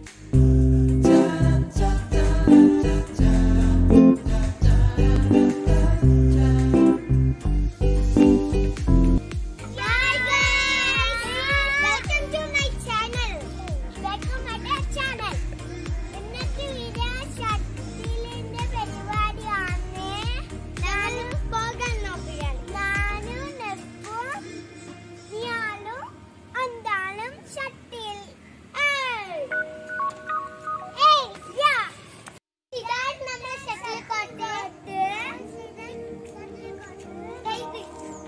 Hi guys! Welcome to my channel. Welcome to my channel. ഇന്നത്തെ video ഷട്ടിലിന്റെ പരിപാടിയാണ് ഞാനും പോകാൻ നോക്കുകയാണ് ഞാനും നെപ്പും നിയാലും അന്താളും ഷട്ടിൽ ഏയ്! ഏയ്, യാ! ഇതാണ് നമ്മുടെ ഷട്ടിൽ കോട്ട് കൈ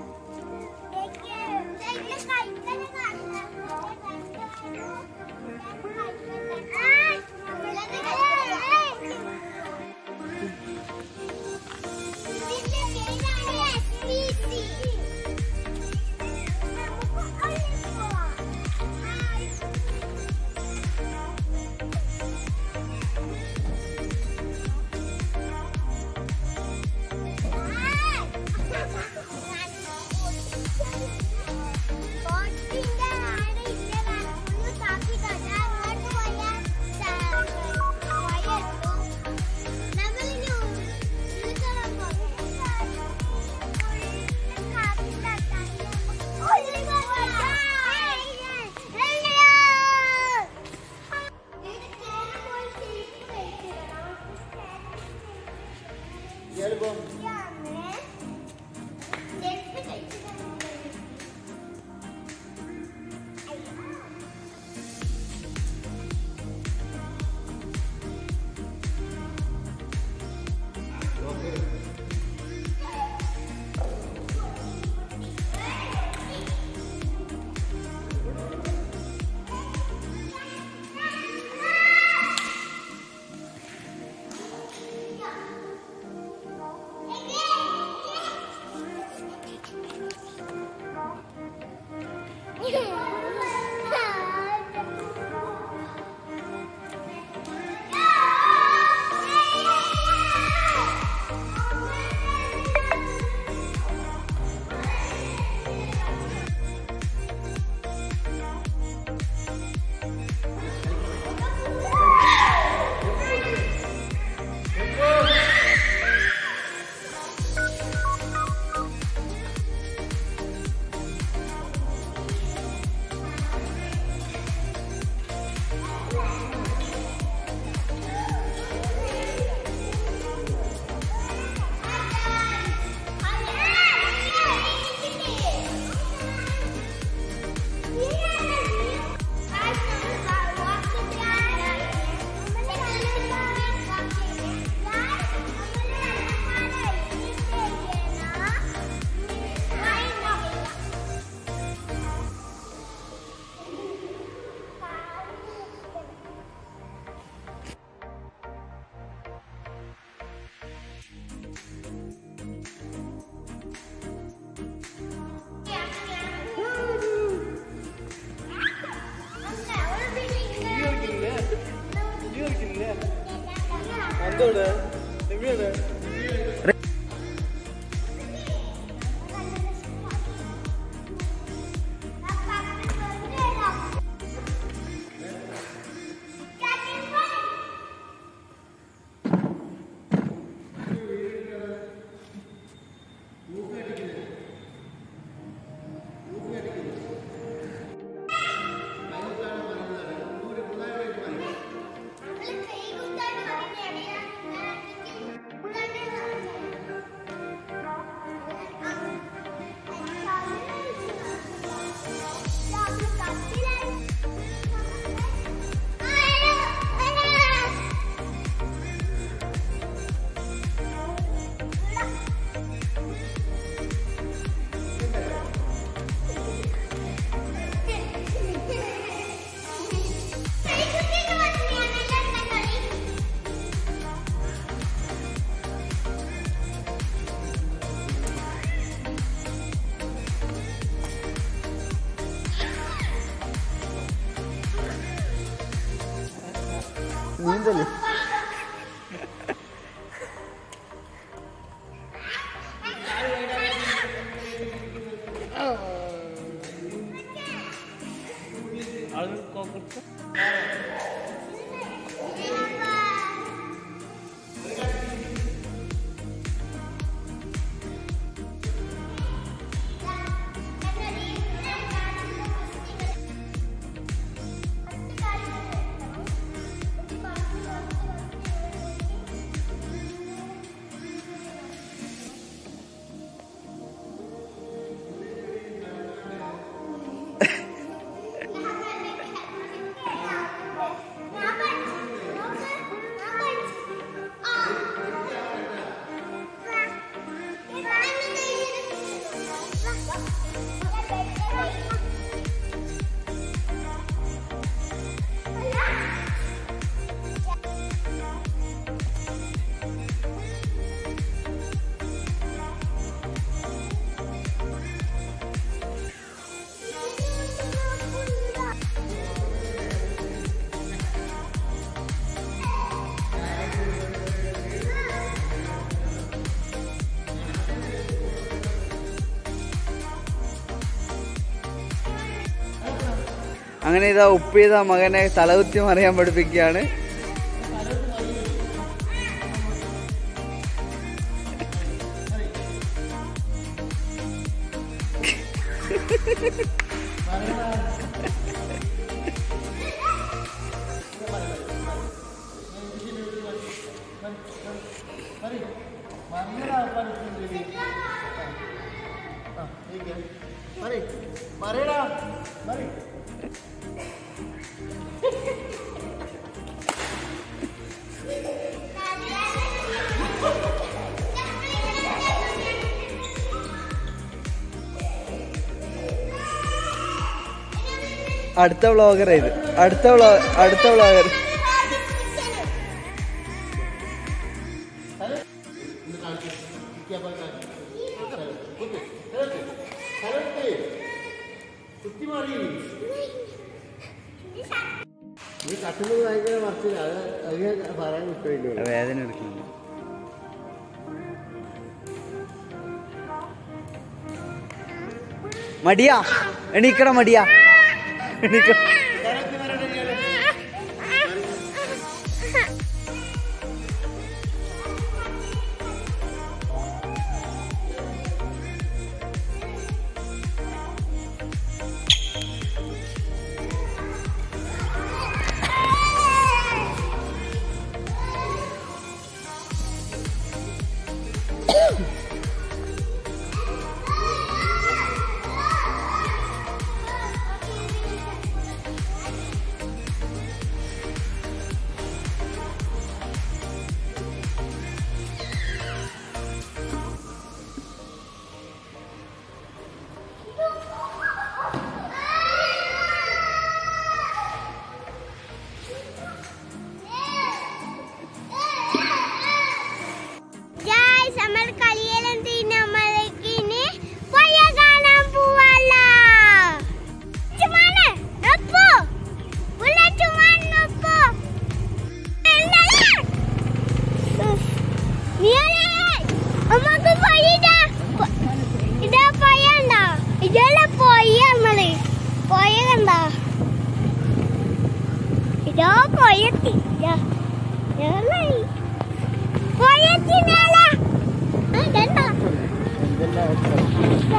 ബോട്ടിന്റെ ആടെ ഇല്ലതാണ് ഒന്ന് കാപ്പിക്കോട്ടെ അങ്ങോട്ട് പോയാൽ വയറ്റും നമ്മളിനി ഉരുളൻ എന്തോടെ എവിടെയാണ് നീന്തല്ലേ അത് കൊടുത്തു അങ്ങനെ ഇതാ ഉപ്പ് ചെയ്ത മകനെ തലകുത്തി മറിയാൻ പഠിപ്പിക്കുകയാണ് അടുത്ത വ്ളോഗർ ഇത് അടുത്ത വ്ളോ അടുത്ത വ്ളോഗർ വേദന എടുക്കുന്നു മടിയാ എണീക്കട മടിയാ എണീക്ക Guys, നമ്മൾ കളിയെല്ലാം തീർന്ന് നമ്മൾക്ക് ഇനി പുഴ കാണാൻ പോവാലോ. ചുമ്മാനെ, നൊപ്പു. ഉള്ള ചുമ്മാനെ നൊപ്പു. എന്തല്ലേ? ഉഫ്. നീയല്ലേ? നമുക്ക് പുഴ ഇതാ. പു- ഇതാ പുഴ കണ്ടോ? ഇതല്ല പുഴ നമ്മള്. പുഴ കണ്ടോ? ഇതാ പുഴ എത്തി. ഇതാ. ഇതല്ലേ? പോയത്തിനാല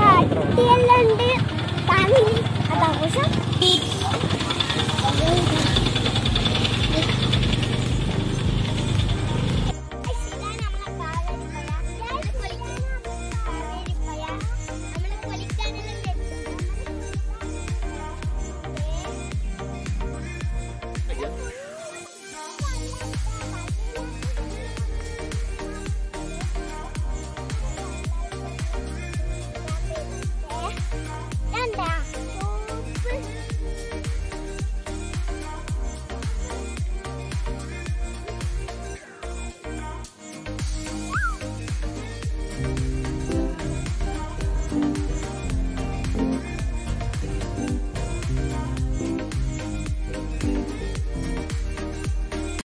ചട്ടിയെല്ലാം ഉണ്ട് തണി അതാവശ്യം